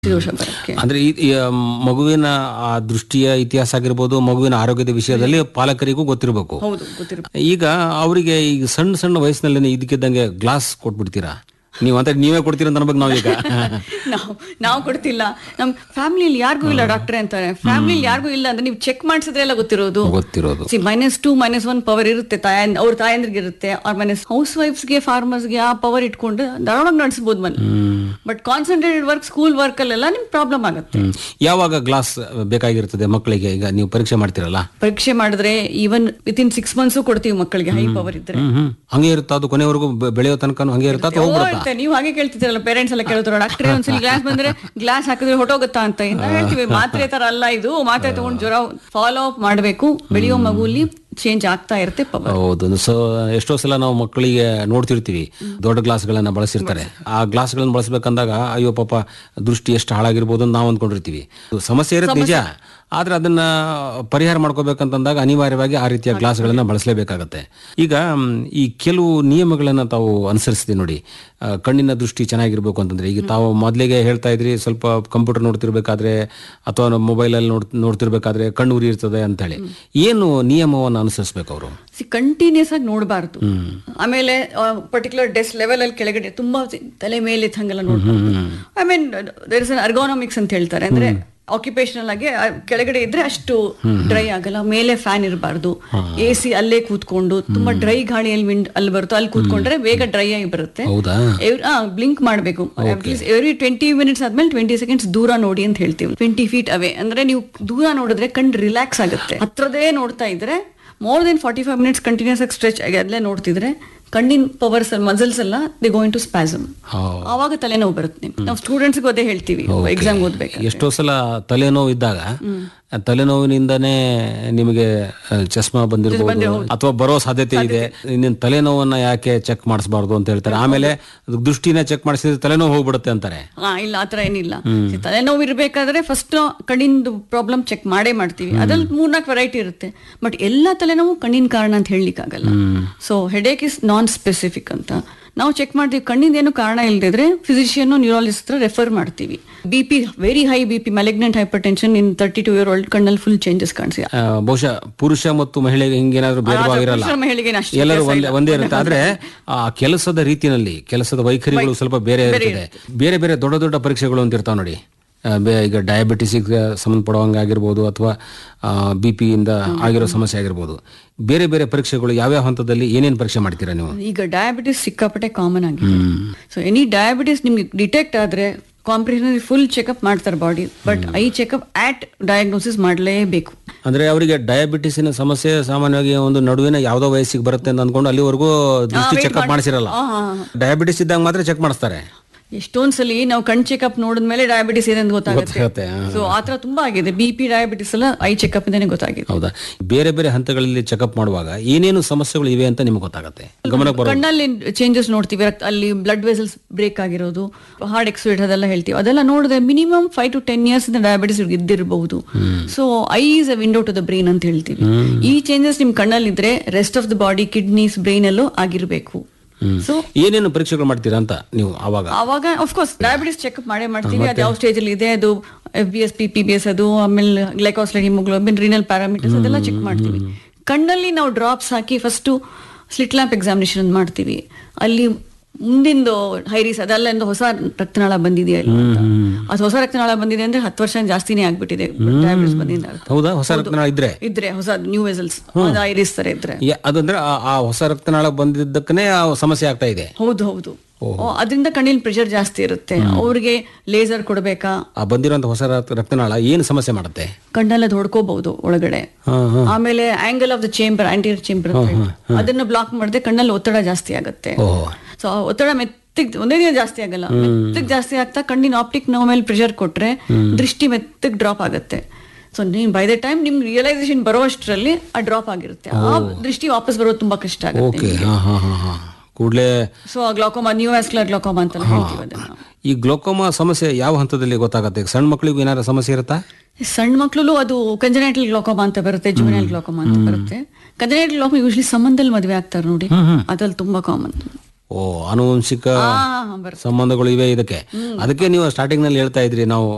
ದೋಷ ಬರಕ್ಕೆ ಅಂದ್ರೆ ಈ ಈ, ಮಗುವಿನ ಆ ದೃಷ್ಟಿಯ ಇತಿಹಾಸ ಆಗಿರ್ಬೋದು ಮಗುವಿನ ಆರೋಗ್ಯದ ವಿಷಯದಲ್ಲಿ ಪಾಲಕರಿಗೂ ಗೊತ್ತಿರಬೇಕು ಹೌದು ಗೊತ್ತಿರ ಈಗ ಅವರಿಗೆ ಈಗ ಸಣ್ಣ ಸಣ್ಣ ವಯಸ್ಸಿನಲ್ಲಿ ಇದಕ್ಕಿದ್ದಂಗೆ ಗ್ಲಾಸ್ ಕೊಟ್ಬಿಡ್ತೀರಾ ನೀವು ಅಂತ ನೀವೇ ಕೊಡ್ತೀರ ಅಂತ ಅನ್ಬೇಕು ನಾವೀಗ ನಾವು ನಾವು ಕೊಡ್ತಿಲ್ಲ ನಮ್ ಫ್ಯಾಮಿಲಿಯಲ್ಲಿ ಯಾರಿಗೂ ಇಲ್ಲ ಡಾಕ್ಟ್ರೆ ಅಂತಾರೆ ಫ್ಯಾಮಿಲಿಯಲ್ಲಿ ಯಾರಿಗೂ ಇಲ್ಲ ಅಂದ್ರೆ ನೀವು ಚೆಕ್ ಮಾಡಿಸಿದ್ರೆ ಎಲ್ಲ ಗೊತ್ತಿರೋದು ಗೊತ್ತಿರೋದು minus two minus one power ಇರುತ್ತೆ ತಾಯ ಅವ್ರ ತಾಯಂದ್ರಿಗೆ ಇರುತ್ತೆ ಅವ್ರ ಮೈನಸ್ ಹೌಸ್ ವೈಫ್ಸ್ಗೆ ಫಾರ್ಮರ್ಸ್ಗೆ ಆ ಪವರ್ ಇಟ್ಕೊಂಡು ಧಾರಾಳವಾಗಿ ನಡೆಸಬಹುದು ಮನೆ but concentrated work school work ಅಲ್ಲೆಲ್ಲ ನಿಮ್ಗೆ ಪ್ರಾಬ್ಲಮ್ ಆಗುತ್ತೆ ಹ್ಮ್. ಯಾವಾಗ ಗ್ಲಾಸ್ ಬೇಕಾಗಿರ್ತದೆ ಮಕ್ಕಳಿಗೆ ಈಗ ನೀವು ಪರೀಕ್ಷೆ ಮಾಡ್ತೀರಲ್ಲ ಪರೀಕ್ಷೆ ಮಾಡಿದ್ರೆ even with in six months ಕೊಡ್ತೀವಿ ಮಕ್ಕಳಿಗೆ ಹೈ ಪವರ್ ಇದ್ರೆ ಹ್ಮ್ ಹ್ಮ್ ಹಂಗೆ ಇರುತ್ತಾ ಅದು ಕೊನೆವರೆಗೂ ಬೆ- ಬೆಳೆಯೋ ತನಕ ಹಂಗೆ ಇರುತ್ತಾ ಅಥವಾ ಹೋಗ್ಬಿಡುತ್ತಾ ಹೋಗುತ್ತೆ ನೀವು ಹಾಗೆ ಕೇಳ್ತಿದ್ದೀರಲ್ಲ ಪೇರೆಂಟ್ಸ್ ಎಲ್ಲ ಕೇಳ್ತಾರ ಡಾಕ್ಟ್ರೆ ಒಂದ್ಸಲ ಗ್ಲಾಸ್ ಬಂದ್ರೆ ಗ್ಲಾಸ್ ಹಾಕಿದ್ರೆ ಹೊಟ್ಟೋಗುತ್ತಾ ಅಂತ ನಾವು ಹೇಳ್ತೀವಿ ಮಾತ್ರೆ ತರ ಅಲ್ಲ ಇದು ಮಾತ್ರೆ ತಗೊಂಡು ಜ್ವರ ಫಾಲೋ ಅಪ್ ಮಾಡಬೇಕು ಬೆಳೆಯೋ ಮಗುಲಿ ಚೇಂಜ್ ಆಗ್ತಾ ಇರುತ್ತೆ ಪವರ್ ಹೌದು ಸೊ ಎಷ್ಟೋ ಸಲ ನಾವು ಮಕ್ಕಳಿಗೆ ನೋಡ್ತಿರ್ತೀವಿ ದೊಡ್ಡ ಗ್ಲಾಸ್ಗಳನ್ನ ಬಳಸಿರ್ತಾರೆ ಆ ಗ್ಲಾಸ್ಗಳನ್ನ ಬಳಸಬೇಕಂದಾಗ ಅಯ್ಯೋ ಪಾಪ ದೃಷ್ಟಿ ಎಷ್ಟು ಹಾಳಾಗಿರ್ಬೋದು ಅಂತ ನಾವು ಅಂದ್ಕೊಂಡಿರ್ತೀವಿ ಇದು ಸಮಸ್ಯೆ ಇರುತ್ತೆ ನಿಜ ಆದ್ರೆ ಅದನ್ನ ಪರಿಹಾರ ಮಾಡ್ಕೋಬೇಕಂತಂದಾಗ ಅನಿವಾರ್ಯವಾಗಿ ಆ ರೀತಿಯ ಗ್ಲಾಸ್ಗಳನ್ನ ಬಳಸಲೇಬೇಕಾಗತ್ತೆ ಈಗ ಮ್, ಈ ಕೆಲವು ನಿಯಮಗಳನ್ನ ತಾವು ಅನುಸರಿಸ್ತೀವಿ ನೋಡಿ ಆ, ಕಣ್ಣಿನ ದೃಷ್ಟಿ ಚೆನ್ನಾಗಿರ್ಬೇಕು ಅಂತಂದ್ರೆ ಈಗ ತಾವು ಮೊದಲಿಗೆ ಹೇಳ್ತಾ ಇದ್ರಿ ಸ್ವಲ್ಪ ಕಂಪ್ಯೂಟರ್ ನೋಡ್ತಿರ್ಬೇಕಾದ್ರೆ ಅಥವಾ ಮೊಬೈಲಲ್ಲಿ ನೋಡ್ ನೋಡ್ತಿರ್ಬೇಕಾದ್ರೆ ಕಣ್ಣು ಉರಿ ಇರ್ತದೆ ಅಂತ ಹೇಳಿ ಏನು ನಿಯಮವನ್ನು ಅನುಸರಿಸ್ಬೇಕು ಅವರು ಕಂಟಿನ್ಯೂಸ್ ಆಗಿ ನೋಡಬಾರ್ದು ಆಮೇಲೆ ಪರ್ಟಿಕ್ಯುಲರ್ ಡೆಸ್ ಲೆವೆಲ್ ಅಲ್ಲಿ ಕೆಳಗಡೆ ತುಂಬಾ ತಲೆ ಮೇಲೆ ಹಂಗೆಲ್ಲ ನೋಡ್ಬಾರ್ದು I mean there is ergonomics ಅಂತ ಹೇಳ್ತಾರೆ ಅಂದ್ರೆ ಆಕ್ಯುಪೇಶನಲ್ ಆಗಿ ಆ ಕೆಳಗಡೆ ಇದ್ರೆ ಅಷ್ಟು ಡ್ರೈ ಆಗಲ್ಲ ಮೇಲೆ ಫ್ಯಾನ್ ಇರಬಾರ್ದು ಎ ಸಿ ಅಲ್ಲೇ ಕೂತ್ಕೊಂಡು ತುಂಬಾ ಡ್ರೈ ಗಾಳಿಯಲ್ಲಿ ವಿಂಡ್ ಅಲ್ಲಿ ಬರುತ್ತೋ ಅಲ್ಲಿ ಕೂತ್ಕೊಂಡ್ರೆ ಬೇಗ ಡ್ರೈ ಆಗಿ ಬರುತ್ತೆ ಹೌದಾ ಬ್ಲಿಂಕ್ ಮಾಡಬೇಕು ಅಟ್ಲೀಸ್ಟ್ ಎವ್ರಿ ಟ್ವೆಂಟಿ ಮಿನಿಟ್ಸ್ ಆದ್ಮೇಲೆ ಟ್ವೆಂಟಿ ಸೆಕೆಂಡ್ಸ್ ದೂರ ನೋಡಿ ಅಂತ ಹೇಳ್ತೀವಿ ಟ್ವೆಂಟಿ ಫೀಟ್ ಅವೇ ಅಂದ್ರೆ ನೀವು ದೂರ ನೋಡಿದ್ರೆ ಕಣ್ ರಿಲ್ಯಾಕ್ಸ್ ಆಗುತ್ತೆ ಹತ್ರದೇ ನೋಡ್ತಾ ಇದ್ರೆ more than forty five minutes continuous ಆಗಿ ಸ್ಟ್ರೆಚ್ ಆಗಿ ಅಲ್ಲೇ ನೋಡ್ತಿದ್ರೆ ಕಣ್ಣಿನ ಪವರ್ಸ್ ಮಸಲ್ಸ್ ಎಲ್ಲ ದಿ ಗೋಯಿಂಗ್ ಟು ಸ್ಪ್ಯಾಸಮ್ ಹೌದು. ಆವಾಗ ತಲೆನೋವು ಬರುತ್ತೆ ನಾವು ಸ್ಟೂಡೆಂಟ್ಸ್ಗೆ ಅದೇ ಹೇಳ್ತೀವಿ ಎಕ್ಸಾಮ್ ಓದ್ಬೇಕು ಎಷ್ಟೋ ಸಲ ತಲೆನೋವು ಇದ್ದಾಗ ಆ ತಲೆನೋವಿನಿಂದನೇ ನಿಮಗೆ ಆ, ಚಸ್ಮಾ ಬಂದಿರಬಹುದು ಅಥವಾ ಬರೋ ಸಾಧ್ಯತೆ ಇದೆ ನಿನ್ನ ತಲೆನೋವನ್ನ ಯಾಕೆ ಚೆಕ್ ಮಾಡಿಸಬಾರ್ದು ಅಂತ ಹೇಳ್ತಾರೆ ಆಮೇಲೆ ಅದು ದೃಷ್ಟಿನ ಚೆಕ್ ಮಾಡಿಸಿದ್ರೆ ತಲೆನೋವು ಹೋಗ್ಬಿಡುತ್ತೆ ಅಂತಾರೆ ಹಾ ಇಲ್ಲ ಆತರ ಏನಿಲ್ಲ ತಲೆನೋವು ಇರ್ಬೇಕಾದ್ರೆ ಫಸ್ಟ್ ಕಣ್ಣಿನ ಪ್ರಾಬ್ಲಮ್ ಚೆಕ್ ಮಾಡೇ ಮಾಡ್ತೀವಿ ಅದ್ರಲ್ಲಿ ಮೂರ್ನಾಲ್ಕು ವೆರೈಟಿ ಇರುತ್ತೆ ಬಟ್ ಎಲ್ಲ ತಲೆನೋವು ಕಣ್ಣಿನ ಕಾರಣ ಅಂತ ಹೇಳಲಿಕ್ಕಾಗಲ್ಲ so headache is non specific ಅಂತ ನಾವು ಚೆಕ್ ಮಾಡ್ತೀವಿ ಕಣ್ಣಿಂದ ಏನು ಕಾರಣ ಇಲ್ದಿದ್ರೆ ಫಿಸಿಷಿಯನ್ ನ್ಯೂರಾಲಜಿಸ್ಟ್ ಹತ್ರ ರೆಫರ್ ಮಾಡ್ತೀವಿ B P very high B P malignant hypertension in thirty two year old ಕಣ್ಣಲ್ಲಿ ಫುಲ್ ಚೇಂಜಸ್ ಕಾಣಿಸಿ ಆ, ಬಹುಶಃ ಪುರುಷ ಮತ್ತು ಮಹಿಳೆಗೆ ಹಿಂಗೇನಾದ್ರೂ ಭೇದವಾಗಿರಲ್ಲ ಪುರುಷರ ಮಹಿಳೆಗೆ ಅಷ್ಟು ಎಲ್ಲರೂ ಒಂದೇ ಒಂದೇ ಇರುತ್ತೆ ಆದ್ರೆ ಆ ಕೆಲಸದ ರೀತಿಯಲ್ಲಿ ಕೆಲಸದ ವೈಖರಿಗಳು ಸ್ವಲ್ಪ ಬೇರೆ ಇರ್ತದೆ ಬೇರೆ ಬೇರೆ ದೊಡ್ಡ ದೊಡ್ಡ ಪರೀಕ್ಷೆಗಳು ಅಂತ ಇರ್ತಾವ ನೋಡಿ ಆ, ಬೇ- ಈಗ ಡಯಾಬಿಟಿಸ್ಗೆ ಸಂಬಂಧಪಡುವಂಗೆ ಆಗಿರ್ಬೋದು ಅಥವಾ ಬಿ ಇಂದ ಆಗಿರೋ ಸಮಸ್ಯೆ ಆಗಿರ್ಬೋದು ಬೇರೆ ಬೇರೆ ಪರೀಕ್ಷೆಗಳು ಯಾವ್ಯಾವ ಹಂತದಲ್ಲಿ ಏನೇನು ಪರೀಕ್ಷೆ ಮಾಡ್ತೀರಾ ನೀವು ಈಗ ಡಯಾಬಿಟಿಸ್ ಸಿಕ್ಕಾಪಟ್ಟೆ ಕಾಮನ್ ಆಗಿದೆ ಸೊ ಎನಿ ಡಯಾಬಿಟಿಸ್ ನಿಮ್ಗೆ ಡಿಟೆಕ್ಟ್ ಆದ್ರೆ ಕಾಂಪ್ರಿಹೆನ್ಸಿವ್ ಫುಲ್ ಚೆಕಪ್ ಮಾಡ್ತಾರೆ body but eye checkup at diagnosis ಮಾಡಲೇಬೇಕು ಅಂದ್ರೆ ಅವರಿಗೆ ಡಯಾಬಿಟಿಸಿನ ಸಮಸ್ಯೆ ಸಾಮಾನ್ಯವಾಗಿ ಒಂದು ನಡುವಿನ ಯಾವ್ದೋ ವಯಸ್ಸಿಗೆ ಬರುತ್ತೆ ಅಂತ ಅಂದ್ಕೊಂಡು ಅಲ್ಲಿವರೆಗೂ ದೃಷ್ಟಿ ಚೆಕಪ್ ಮಾಡಿಸಿರಲ್ಲ ಡಯಾಬಿಟಿಸ್ ಇದ್ದಾಗ ಮಾತ್ರ ಚೆಕ್ ಮಾಡಿಸ್ತಾರೆ ಎಷ್ಟೊಂದ್ ಸಲ ನಾವು ಕಣ್ ಚೆಕಪ್ ನೋಡಿದ್ಮೇಲೆ ಡಯಾಬಿಟಿಸ್ ಇದೆ ಅಂತ ಗೊತ್ತಾಗುತ್ತೆ ಗೊತ್ತಾಗುತ್ತೆ, ಆ. ಸೊ ಆತರ ತುಂಬಾ ಆಗಿದೆ ಬಿ ಪಿ ಡಯಾಬಿಟಿಸ್ ಎಲ್ಲ ಐ ಚೆಕಪ್ ಇಂದಾನೆ ಗೊತ್ತಾಗಿದೆ ಹೌದಾ ಬೇರೆ ಬೇರೆ ಹಂತಗಳಲ್ಲಿ ಚೆಕಪ್ ಮಾಡುವಾಗ ಏನೇನು ಸಮಸ್ಯೆಗಳು ಇವೆ ಅಂತ ನಿಮ್ಗೆ ಗೊತ್ತಾಗುತ್ತೆ ಗಮನಕ್ಕೆ ಬರೋದು ಕಣ್ಣಲ್ಲಿ ಚೇಂಜಸ್ ನೋಡ್ತೀವಿ ರಕ್ತ- ಅಲ್ಲಿ ಬ್ಲಡ್ ವೆಸಲ್ಸ್ ಬ್ರೇಕ್ ಆಗಿರೋದು ಹಾರ್ಟ್ ಎಕ್ಸ್ಪೈಟ್ ಅದೆಲ್ಲ ಹೇಳ್ತೀವಿ ಅದೆಲ್ಲ ನೋಡಿದ್ರೆ minimum five to ten years diabetes ಇದ್ದಿರಬಹುದು so eye is a window to the brain ಅಂತ ಹೇಳ್ತೀವಿ ಈ ಚೇಂಜಸ್ ನಿಮ್ ಕಣ್ಣಲ್ಲಿದ್ರೆ rest of the body kidneys brain ಅಲ್ಲೂ ಆಗಿರ್ಬೇಕು ಸೊ ಏನೇನು ಪರೀಕ್ಷೆಗಳು ಮಾಡ್ತೀರಾ ಅಂತ ನೀವು ಆವಾಗ ಅವಾಗ ಕೋರ್ಸ್ ಡಯಾಬಿಟಿಸ್ ಚೆಕ್ಅಪ್ ಮಾಡೇ ಮಾಡ್ತೀವಿ ಅದು ಯಾವ ಸ್ಟೇಜ್ ಅಲ್ಲಿ ಇದೆ ಅದು F B S P P B S ಅದು ಆಮೇಲೆ ಗ್ಲೈಕೋಸ್ಲೈಡ್ ಹಿಮೋಗ್ಲೋಬಿನ್ ರೀನಲ್ ಪ್ಯಾರಾಮೀಟರ್ಸ್ ಅದೆಲ್ಲ ಚೆಕ್ ಮಾಡ್ತೀವಿ ಕಣ್ಣಲ್ಲಿ ನಾವು ಡ್ರಾಪ್ಸ್ ಹಾಕಿ ಫಸ್ಟ್ ಸ್ಲಿಟ್ ಲ್ಯಾಂಪ್ ಎಕ್ಸಾಮಿನೇಷನ್ ಮಾಡ್ತೀವಿ ಅಲ್ಲಿ ಮುಂದಿಂದು ಹೈರಿಸ್ ಅದೆಲ್ಲ ಒಂದು ಹೊಸ ರಕ್ತನಾಳ ಬಂದಿದೆಯಾ ಇಲ್ಲ ಅಂತ ಅದು ಹೊಸ ರಕ್ತನಾಳ ಬಂದಿದೆ ಅಂದ್ರೆ ಹತ್ತು ವರ್ಷ ಜಾಸ್ತಿನೇ ಆಗ್ಬಿಟ್ಟಿದೆ ಡಯಾಬಿಟಿಸ್ ಬಂದಿದೆ ಅರ್ಥ ಹೌದಾ ಹೊಸ ರಕ್ತನಾಳ ಇದ್ರೆ ಇದ್ರೆ ಹೊಸ ನ್ಯೂ ವೆಸಲ್ಸ್ ಅದು ಐರಿಸ್ ತರ ಇದ್ರೆ ಯಾ- ಅದಂದ್ರೆ ಆ- ಆ ಹೊಸ ರಕ್ತನಾಳ ಬಂದಿದ್ದಕ್ಕನೇ ಆ ಸಮಸ್ಯೆ ಆಗ್ತಾ ಇದೆ ಹೌದು ಹೌದು ಅದರಿಂದ ಕಣ್ಣಿನ ಪ್ರೆಷರ್ ಜಾಸ್ತಿ ಇರುತ್ತೆ ಅವ್ರಿಗೆ ಲೇಸರ್ ಕೊಡ್ಬೇಕಾ ಆ ಬಂದಿರೋಂಥ ಹೊಸ ರಕ್ತ- ರಕ್ತನಾಳ ಏನು ಸಮಸ್ಯೆ ಮಾಡುತ್ತೆ ಕಣ್ಣೆಲ್ಲ ಹೊಡ್ಕೋಬಹುದು ಒಳಗಡೆ ಹಾ ಹಾ ಆಮೇಲೆ angle of the chamber anterior chamber ಅದನ್ನ ಬ್ಲಾಕ್ ಮಾಡಿದ್ರೆ ಕಣ್ಣಲ್ಲಿ ಒತ್ತಡ ಜಾಸ್ತಿ ಆಗುತ್ತೆ ಓಹೋ ಸೊ ಒತ್ತಡ ಮೆತ್ತಗ್ ಒಂದೇ ದಿನ ಜಾಸ್ತಿ ಆಗಲ್ಲ ಮೆತ್ತಗ್ ಜಾಸ್ತಿ ಆಗ್ತಾ ಕಣ್ಣಿನ ಆಪ್ಟಿಕ್ ನೋವು ಮೇಲೆ ಪ್ರೆಷರ್ ಕೊಟ್ರೆ ದೃಷ್ಟಿ ಮೆತ್ತಗ್ ಡ್ರಾಪ್ ಆಗುತ್ತೆ ಸೊ ನೀವು ಬೈ ದ ಟೈಮ್ ನಿಮ್ಗೆ ರಿಯಲೈಸೇಷನ್ ಬರೋ ಅಷ್ಟರಲ್ಲಿ ಆ ಡ್ರಾಪ್ ಆಗಿರುತ್ತೆ ಆ ದೃಷ್ಟಿ ವಾಪಸ್ ಬರೋದು ತುಂಬಾ ಕಷ್ಟ ಆಗುತ್ತೆ ಓಕೆ ಹಾ ಹಾ ಹಾ ಹಾ ಕೂಡಲೇ so glaucoma neovascular glaucoma ಅಂತ ಹೇಳ್ತೀವಿ ಅದನ್ನ ಈ ಗ್ಲೋಕೋಮಾ ಸಮಸ್ಯೆ ಯಾವ ಹಂತದಲ್ಲಿ ಗೊತ್ತಾಗುತ್ತೆ ಸಣ್ಣ ಮಕ್ಕಳಿಗೂ ಏನಾರ ಸಮಸ್ಯೆ ಇರುತ್ತಾ ಸಣ್ಣ ಮಕ್ಕಳು ಅದು ಕಂಜನೈಟಲ್ ಗ್ಲಾಕೋಮಾ ಅಂತ ಬರುತ್ತೆ ಜುವೆನೈಲ್ ಗ್ಲಾಕೋಮಾ ಅಂತ ಬರುತ್ತೆ ಕಂಜನೈಟಲ್ ಗ್ಲಾಕೋಮಾ ಯೂಶಲಿ ಸಂಬಂಧದಲ್ಲಿ ಮದುವೆ ಆಗ್ತಾರೆ ನೋಡಿ ಅದ್ರಲ್ಲಿ ತುಂಬಾ ಕಾಮನ್ ಓ ಆನುವಂಶಿಕ ಹಾ ಬರುತ್ತೆ ಸಂಬಂಧಗಳು ಇವೆ ಇದಕ್ಕೆ ಅದಕ್ಕೆ ನೀವು ಸ್ಟಾರ್ಟಿಂಗ್ ನಲ್ಲಿ ಹೇಳ್ತಾ ಇದ್ರಿ ನಾವು